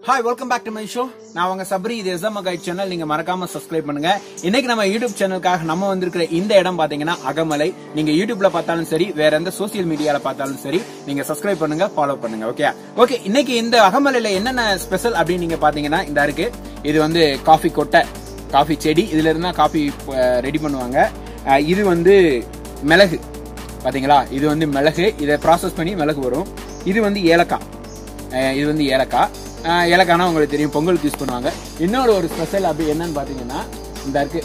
Hi welcome back to my show நான் உங்க சபரி இது எஸ்எம் கைட் சேனல் நீங்க மறக்காம சப்ஸ்கிரைப் பண்ணுங்க இன்னைக்கு நம்ம யூடியூப் சேனலுக்காக நம்ம வந்திருக்கிற இந்த இடம் பாத்தீங்கன்னா அகமலை நீங்க யூடியூப்ல பார்த்தாலும் சரி வேற எந்த சோசியல் மீடியால பார்த்தாலும் சரி நீங்க சப்ஸ்கிரைப் பண்ணுங்க ஃபாலோ பண்ணுங்க ஓகே ஓகே இன்னைக்கு இந்த அகமலையில என்னென்ன ஸ்பெஷல் அப்படின்னு நீங்க பாத்தீங்கன்னா இந்த இருக்கு இது வந்து காஃபி கொட்டை காஃபி செடி இதுல இருந்தா காஃபி ரெடி பண்ணுவாங்க அஹ் இது வந்து மிளகு பாத்தீங்களா இது வந்து மிளகு இதை ப்ராசஸ் பண்ணி மிளகு வரும் இது வந்து ஏலக்காய் அஹ் இது வந்து ஏலக்காய் அஹ் ஏலக்காய்னா உங்களுக்கு தெரியும் பொங்கலுக்கு யூஸ் பண்ணுவாங்க இன்னொரு ஒரு ஸ்பெஷல் அப்படி என்னன்னு பாத்தீங்கன்னா இந்த இருக்கு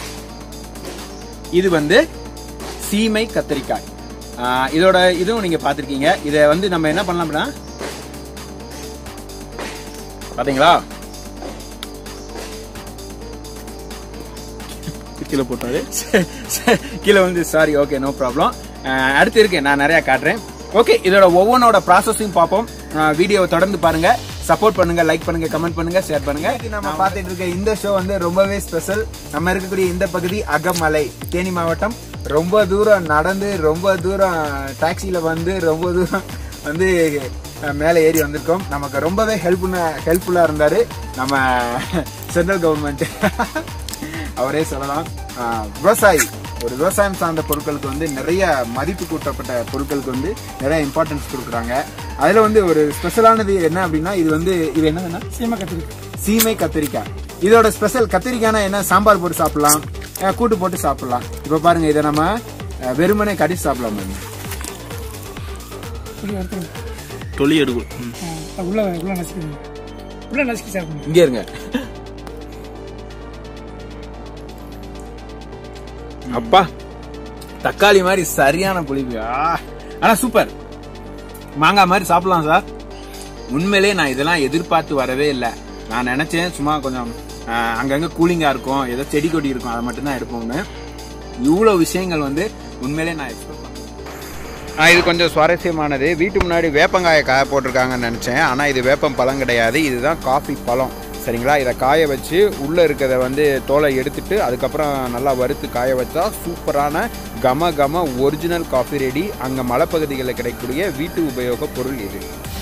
இது வந்து சீமை கத்திரிக்காய் அஹ் இதோட இதுவும் நீங்க பாத்திருக்கீங்க இதை வந்து நம்ம என்ன பண்ணலாம் அப்படின்னா பாத்தீங்களா கீழே போட்டாரு கீழே வந்து சாரி ஓகே நோ ப்ராப்ளம் அடுத்து இருக்கு நான் நிறைய காட்டுறேன் ஓகே இதோட ஒவ்வொன்றோட ப்ராசஸையும் பார்ப்போம் வீடியோவை தொடர்ந்து பாருங்க சப்போர்ட் பண்ணுங்க லைக் பண்ணுங்க கமெண்ட் பண்ணுங்க ஷேர் பண்ணுங்க நம்ம பார்த்துட்டு இருக்க இந்த ஷோ வந்து ரொம்பவே ஸ்பெஷல் நம்ம இருக்கக்கூடிய இந்த பகுதி அகமலை தேனி மாவட்டம் ரொம்ப தூரம் நடந்து ரொம்ப தூரம் டாக்ஸில வந்து ரொம்ப தூரம் வந்து அஹ், மேலே ஏறி வந்திருக்கோம் நமக்கு ரொம்பவே ஹெல்ப்ஃபுல்லா ஹெல்ப்ஃபுல்லா இருந்தாரு நம்ம சென்ட்ரல் கவர்மெண்ட் அவரே சொல்லலாம் ஆஹ் விவசாயி ஒரு விவசாயம் சார்ந்த பொருட்களுக்கு வந்து நிறைய மதிப்பு கூட்டப்பட்ட பொருட்களுக்கு வந்து நிறைய இம்பார்ட்டன்ஸ் கொடுக்குறாங்க அதுல வந்து ஒரு ஸ்பெஷலானது என்ன அப்படின்னா இது வந்து இது என்ன சீமை கத்திரிக்காய் சீமை கத்திரிக்காய் இதோட ஸ்பெஷல் கத்திரிக்காய்னா என்ன சாம்பார் போட்டு சாப்பிடலாம் அஹ் கூட்டு போட்டு சாப்பிடலாம் இப்போ பாருங்க இதை நம்ம அஹ், வெறுமனே கடிச்சு சாப்பிடலாம் பாருங்க. இப்படி எடுத்துருங்க தொலி எடுக்கும் ம். ஆ, அது உள்ள உள்ள நசுக்கிடுங்க உள்ள நசுக்கி சாப்பிடுங்க இங்க இருங்க அப்பா தக்காளி மாதிரி சரியான புளிப்பு ஆ. ஆனா சூப்பர் மாங்காய் மாதிரி சாப்பிடலாம் சார் உண்மையிலே நான் இதெல்லாம் எதிர்பார்த்து வரவே இல்லை நான் நினைச்சேன் சும்மா கொஞ்சம் ஆ, அங்கங்க கூலிங்கா இருக்கும் ஏதோ செடி கொடி இருக்கும் அதை மட்டும்தான் எடுப்போம்னு இவ்வளவு விஷயங்கள் வந்து உண்மையிலே நான் எக்ஸ்பெக்ட் பண்ணேன் இது கொஞ்சம் சுவாரஸ்யமானது வீட்டு முன்னாடி வேப்பங்காயை காய போட்டிருக்காங்கன்னு நினச்சேன் ஆனால் இது வேப்பம் பழம் கிடையாது இதுதான் காஃபி பழம் சரிங்களா இதை காய வச்சு உள்ளே இருக்கிறத வந்து தோலை எடுத்துட்டு அதுக்கப்புறம் நல்லா வறுத்து காய வச்சா சூப்பரான கம கம ஒரிஜினல் காஃபி ரெடி அங்கே மலைப்பகுதிகளில் கிடைக்கக்கூடிய வீட்டு உபயோக பொருள் இது